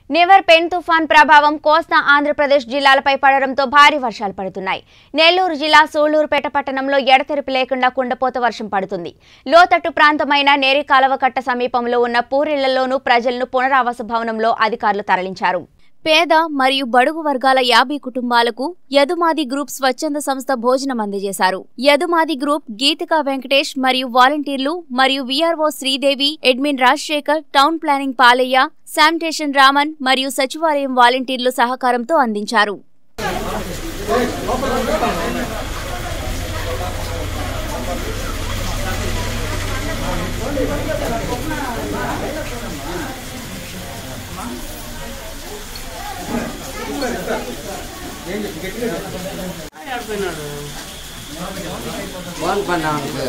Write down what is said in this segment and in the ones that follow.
Nivar pen తుఫాన్ ప్రభావం కోస్తా ఆంధ్రప్రదేశ్ జిల్లాలపై పడడంతో భారీ వర్షాలు పడుతున్నాయి నెల్లూరు జిల్లా సూళ్లూరుపేట పట్టణంలో ఎడతెరిపి లేకుండా కుండపోత వర్షం పడుతుంది లోతట్టు ప్రాంతమైన నేరి కాలవకట్ట సమీపంలో ఉన్న పూరిళ్లలోనూ ప్రజలను పునరావాస భవనంలో అధికారులు తరలించారు పేద మరియు బడుగు వర్గాల యాభై కుటుంబాలకు యదుమాది గ్రూప్ స్వచ్ఛంద సంస్థ భోజనం అందజేశారు యదుమాది గ్రూప్ గీతికా వెంకటేష్ మరియు వాలంటీర్లు మరియు VRO Sridevi admin Rajasekhar town planning Palayya sanitation Raman మరియు సచివాలయం వాలంటీర్లు సహకారంతో అందించారు ఫోన్ பண்ண அவனுக்கு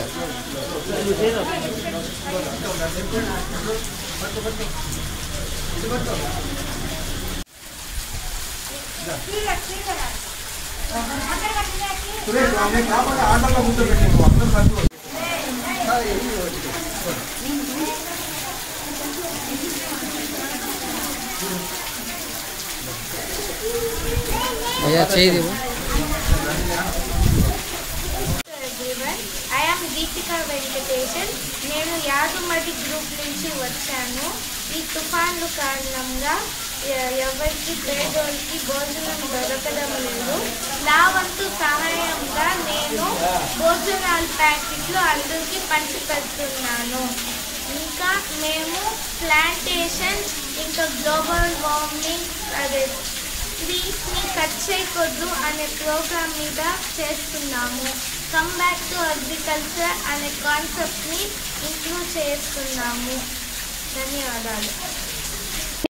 అయ్యా చేయి everyone I am Geethika Venkatesan నేను యాదుమడి గ్రూప్ నుంచి వచ్చాను ఈ తుఫాన్లు కారణంగా ఎ- ఎవరికి పేదోళ్ళకి భోజనం దొరకడం లేదు నా వంతు సహాయంగా నేను భోజనాల ప్యాకెట్లు అందరికీ పంచిపెడుతున్నాను ఇంకా మేము ప్లాంటేషన్ ఇంకా గ్లోబల్ వార్మింగ్ అదే ట్రీస్ని కట్ చేయకూడదు అనే ప్రోగ్రామ్ మీద చేస్తున్నాము కమ్ బ్యాక్ టు అగ్రికల్చర్ అనే కాన్సెప్ట్ని ఇంక్లూడ్ చేస్తున్నాము ధన్యవాదాలు